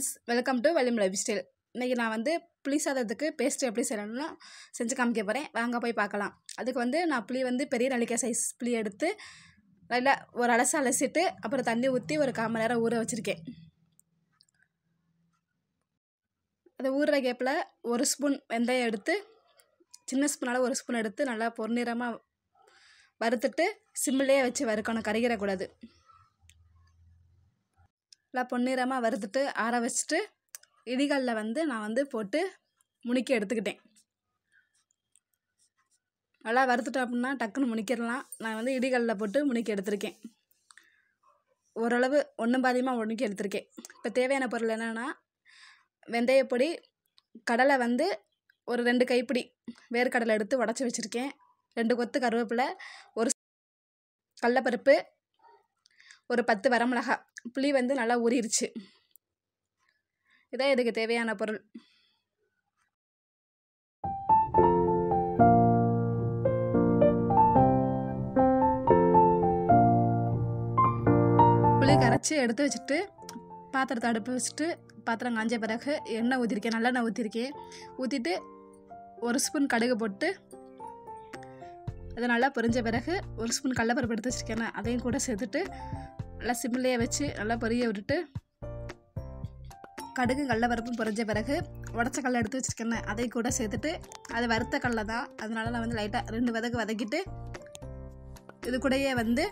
friends welcome to வலிம் lifestyle இன்றைக்கி நான் வந்து புளி சாதத்துக்கு பேஸ்ட் எப்படி செய்யணும்னு செஞ்சு காமிக்க போகிறேன் வாங்க போய் பார்க்கலாம் அதுக்கு வந்து நான் புளி வந்து பெரிய நெல்லிக்காய் சைஸ் புளி எடுத்து நல்லா ஒரு அலசு அலசிட்டு அப்புறம் தண்ணி ஊற்றி ஒரு கால் மணி நேரம் ஊற வச்சுருக்கேன் அது ஊறுற கேப்பில் ஒரு ஸ்பூன் வெந்தயம் எடுத்து சின்ன ஸ்பூனால் ஒரு ஸ்பூன் எடுத்து நல்லா பொன்னிறமாக வறுத்துட்டு சிம்மிலே வச்சு வறுக்கணும் கருகிடக்கூடாது நல்லா பொன்னிறமாக வறுத்துட்டு ஆற வச்சுட்டு இடிகளில் வந்து நான் வந்து போட்டு முணுக்கி எடுத்துக்கிட்டேன் நல்லா வறுத்துட்டோம் அப்படின்னா டக்குன்னு முணிக்கிடலாம் நான் வந்து இடிகளில் போட்டு முணுக்கி எடுத்திருக்கேன் ஓரளவு ஒன்றும் பாதியமாக முணுக்கி எடுத்திருக்கேன் இப்போ தேவையான பொருள் என்னென்னா வெந்தயப்பொடி கடலை வந்து ஒரு ரெண்டு கைப்பிடி வேர்க்கடலை எடுத்து உடச்சி வச்சுருக்கேன் ரெண்டு கொத்து கருவேப்பிலை ஒரு கடலப்பருப்பு ஒரு பத்து வரமிளகா புளி வந்து நல்லா ஊறிடுச்சு இதான் இதுக்கு தேவையான பொருள் புளி கரைச்சி எடுத்து வச்சுட்டு பாத்திரத்தை அடுப்பு வச்சுட்டு பாத்திரம் காஞ்ச பிறகு எண்ணெய் ஊற்றிருக்கேன் நல்லெண்ணெய் ஊற்றிருக்கேன் ஊற்றிட்டு ஒரு ஸ்பூன் கடுகு போட்டு அது நல்லா பொரிஞ்ச பிறகு ஒரு ஸ்பூன் கடலப்பருப்பு எடுத்து வச்சுருக்கேன் அதையும் கூட சேர்த்துட்டு நல்லா சிம்மிலேயே வச்சு நல்லா பொரிய விட்டுட்டு கடுகு கடலப்பருப்பும் பொரிஞ்ச பிறகு உடச்ச கடலை எடுத்து வச்சுருக்கேன் அதையும் கூட சேர்த்துட்டு அது வறுத்த கடலை தான் அதனால நான் வந்து லைட்டாக ரெண்டு வதக்கு வதக்கிட்டு இது கூடயே வந்து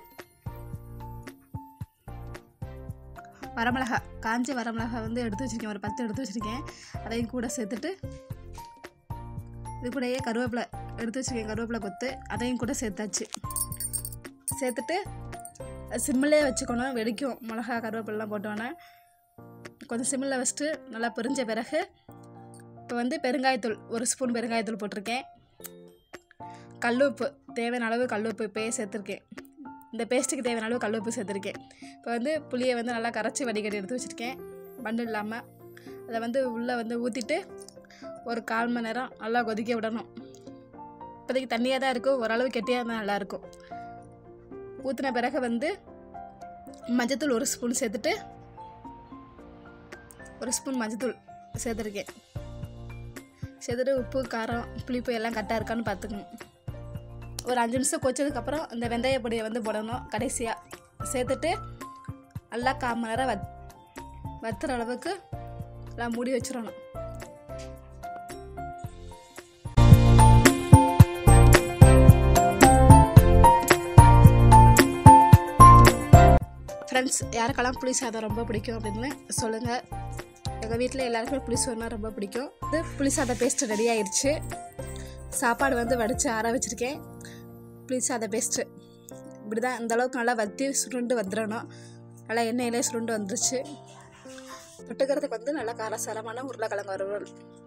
வரமிளகா காஞ்ச வரமிளகா வந்து எடுத்து வச்சுருக்கேன் ஒரு பத்து எடுத்து வச்சுருக்கேன் அதையும் கூட சேர்த்துட்டு இது கூடயே கருவேப்பிலை எடுத்து வச்சுருக்கேன் கருவேப்பிலை கொத்து அதையும் கூட சேர்த்தாச்சு சேர்த்துட்டு சிம்மிலே வச்சுக்கணும் வெடிக்கும் மிளகா கருவேப்பிலாம் போட்டோன்னே கொஞ்சம் சிம்மில் வச்சுட்டு நல்லா பொரிஞ்ச பிறகு இப்போ வந்து பெருங்காயத்தூள் ஒரு ஸ்பூன் பெருங்காயத்தூள் போட்டிருக்கேன் கல்லுப்பு தேவையான அளவு கல்லுப்பு இப்போயே சேர்த்துருக்கேன் இந்த பேஸ்ட்டுக்கு தேவையான அளவு கல்லுப்பு சேர்த்துருக்கேன் இப்போ வந்து புளியை வந்து நல்லா கரைச்சி வடிகட்டி எடுத்து வச்சுருக்கேன் பண்டு இல்லாமல் அதை வந்து உள்ளே வந்து ஊற்றிட்டு ஒரு கால் மணி நேரம் நல்லா கொதிக்க விடணும் இப்போதைக்கு தண்ணியாக தான் இருக்கும் ஓரளவு கெட்டியாக இருந்தால் நல்லாயிருக்கும் ஊற்றின பிறகு வந்து மஞ்சத்தூள் ஒரு ஸ்பூன் சேர்த்துட்டு ஒரு ஸ்பூன் மஞ்சத்தூள் சேர்த்துருக்கேன் சேர்த்துட்டு உப்பு காரம் புளிப்பு எல்லாம் கரெக்டாக இருக்கான்னு பார்த்துக்கணும் ஒரு அஞ்சு நிமிஷம் கொச்சதுக்கப்புறம் இந்த வெந்தய பொடியை வந்து போடணும் கடைசியாக சேர்த்துட்டு நல்லா கால் மணி நேரம் வத் வத்துற அளவுக்கு எல்லாம் மூடி வச்சிடணும் ஃப்ரெண்ட்ஸ் யாருக்கெல்லாம் புளி சாதம் ரொம்ப பிடிக்கும் அப்படின்னு சொல்லுங்கள் எங்கள் வீட்டில் எல்லாருக்குமே புளி சோறுனா ரொம்ப பிடிக்கும் இது புளி சாதம் பேஸ்ட்டு ரெடி ஆயிடுச்சு சாப்பாடு வந்து வடித்து ஆற வச்சுருக்கேன் புளி சாதம் பேஸ்ட்டு இப்படி தான் இந்த அளவுக்கு நல்லா வத்தி சுருண்டு வந்துடணும் நல்லா எண்ணெயிலே சுருண்டு வந்துருச்சு தொட்டுக்கிறதுக்கு வந்து நல்லா காரசாரமான உருளைக்கிழங்கு வறுவல்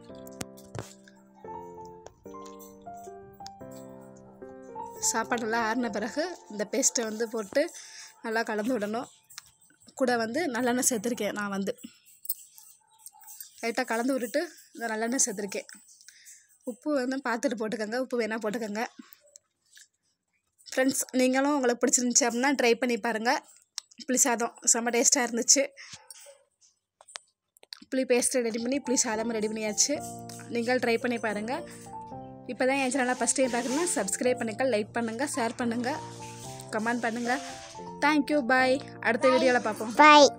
சாப்பாடு நல்லா ஆறின பிறகு இந்த பேஸ்ட்டை வந்து போட்டு நல்லா கலந்து விடணும் கூட வந்து நல்லெண்ணெய் சேர்த்துருக்கேன் நான் வந்து லைட்டாக கலந்து விட்டுட்டு இந்த நல்லெண்ணெய் சேர்த்துருக்கேன் உப்பு வந்து பார்த்துட்டு போட்டுக்கோங்க உப்பு வேணால் போட்டுக்கோங்க ஃப்ரெண்ட்ஸ் நீங்களும் உங்களுக்கு பிடிச்சிருந்துச்சி அப்படின்னா ட்ரை பண்ணி பாருங்கள் புளி சாதம் செம்ம டேஸ்ட்டாக இருந்துச்சு புளி பேஸ்ட்டு ரெடி பண்ணி புளி சாதமும் ரெடி பண்ணியாச்சு நீங்கள் ட்ரை பண்ணி பாருங்கள் இப்போ தான் என் சேனலை ஃபஸ்ட் டைம் பார்க்குறேன்னா சப்ஸ்கிரைப் பண்ணுங்கள் லைக் பண்ணுங்கள் ஷேர் பண்ணுங்கள் கமெண்ட் பண்ணுங்கள் தேங்க்யூ பாய் அடுத்த வீடியோவில் பார்ப்போம் பாய்